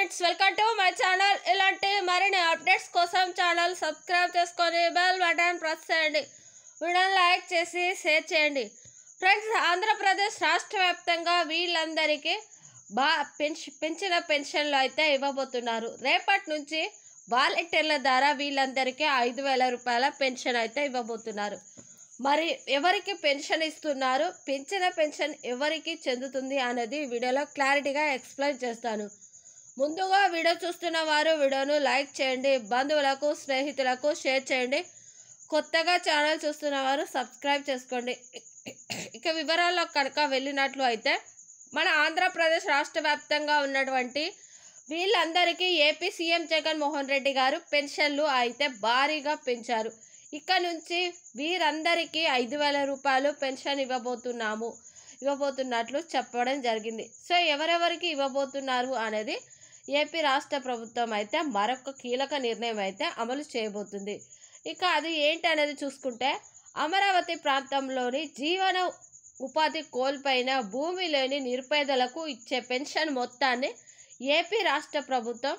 friends welcome to my channel ఇలాంటి మరిన్ని updates కోసం ఛానల్ సబ్స్క్రైబ్ చేసుకొని బెల్ బటన్ ప్రెస్ చేయండి వీడియోని లైక్ చేసి షేర్ చేయండి ఫ్రెండ్స్ ఆంధ్రప్రదేశ్ రాష్ట్ర వ్యాప్తంగా వీళ్ళందరికీ బా పెన్ష పెంచిన పెన్షన్లు అయితే ఇవ్వబోతున్నారు రేపటి నుంచి వాలంటీర్ల ద్వారా వీళ్ళందరికీ ఐదు వేల రూపాయల పెన్షన్ అయితే ఇవ్వబోతున్నారు మరి ఎవరికి పెన్షన్ ఇస్తున్నారు పెంచిన పెన్షన్ ఎవరికి చెందుతుంది అనేది ఈ వీడియోలో క్లారిటీగా ఎక్స్ప్లెయిన్ చేస్తాను ముందుగా వీడియో చూస్తున్న వారు వీడియోను లైక్ చేయండి బంధువులకు స్నేహితులకు షేర్ చేయండి కొత్తగా ఛానల్ చూస్తున్న వారు సబ్స్క్రైబ్ చేసుకోండి ఇక వివరాల్లో కనుక వెళ్ళినట్లు అయితే మన ఆంధ్రప్రదేశ్ రాష్ట్ర వ్యాప్తంగా ఉన్నటువంటి వీళ్ళందరికీ ఏపీ సీఎం జగన్మోహన్ రెడ్డి గారు పెన్షన్లు అయితే భారీగా పెంచారు ఇక నుంచి వీరందరికీ ఐదు వేల రూపాయలు పెన్షన్ ఇవ్వబోతున్నాము ఇవ్వబోతున్నట్లు చెప్పడం జరిగింది సో ఎవరెవరికి ఇవ్వబోతున్నారు అనేది ఏపీ రాష్ట్ర ప్రభుత్వం అయితే మరొక కీలక నిర్ణయం అయితే అమలు చేయబోతుంది ఇక అది ఏంటి అనేది చూసుకుంటే అమరావతి ప్రాంతంలోని జీవన ఉపాధి కోల్పోయిన భూమి లేని నిరుపేదలకు ఇచ్చే పెన్షన్ మొత్తాన్ని ఏపీ రాష్ట్ర ప్రభుత్వం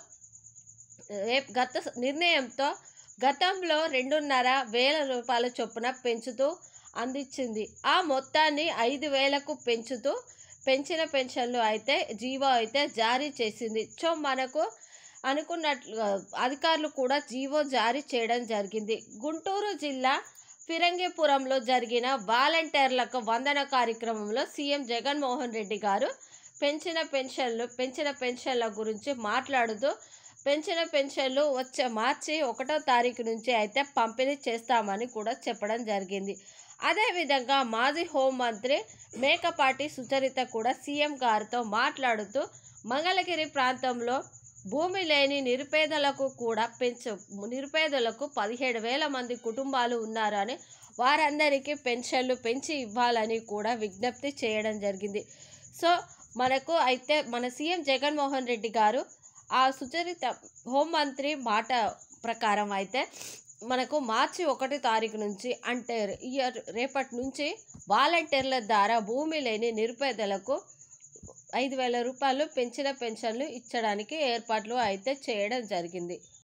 రేప్ గత నిర్ణయంతో గతంలో రెండున్నర వేల రూపాయల చొప్పున పెంచుతూ అందించింది ఆ మొత్తాన్ని ఐదు వేలకు పెంచుతూ పెంచిన పెన్షన్లు అయితే జీవో అయితే జారీ చేసింది సో మనకు అనుకున్నట్లు అధికారులు కూడా జీవో జారీ చేయడం జరిగింది గుంటూరు జిల్లా ఫిరంగిపురంలో జరిగిన వాలంటీర్లకు వందన కార్యక్రమంలో సీఎం జగన్మోహన్ రెడ్డి గారు పెంచిన పెన్షన్లు పెంచిన పెన్షన్ల గురించి మాట్లాడుతూ పెంచిన పెన్షన్లు వచ్చే మార్చి ఒకటో తారీఖు నుంచి అయితే పంపిణీ చేస్తామని కూడా చెప్పడం జరిగింది అదేవిధంగా మాజీ హోంమంత్రి మేకపాటి సుచరిత కూడా సీఎం గారితో మాట్లాడుతూ మంగళగిరి ప్రాంతంలో భూమి లేని నిరుపేదలకు కూడా పెంచు నిరుపేదలకు పదిహేడు వేల మంది కుటుంబాలు ఉన్నారని వారందరికీ పెన్షన్లు పెంచి ఇవ్వాలని కూడా విజ్ఞప్తి చేయడం జరిగింది సో మనకు అయితే మన సీఎం జగన్మోహన్ రెడ్డి గారు ఆ సుచరిత హోంమంత్రి మాట ప్రకారం అయితే మనకు మార్చి ఒకటి తారీఖు నుంచి అంటే ఇయర్ రేపటి నుంచి వాలంటీర్ల ద్వారా భూమి లేని నిరుపేదలకు ఐదు వేల రూపాయలు పెంచిన పెన్షన్లు ఇచ్చడానికి ఏర్పాట్లు అయితే చేయడం జరిగింది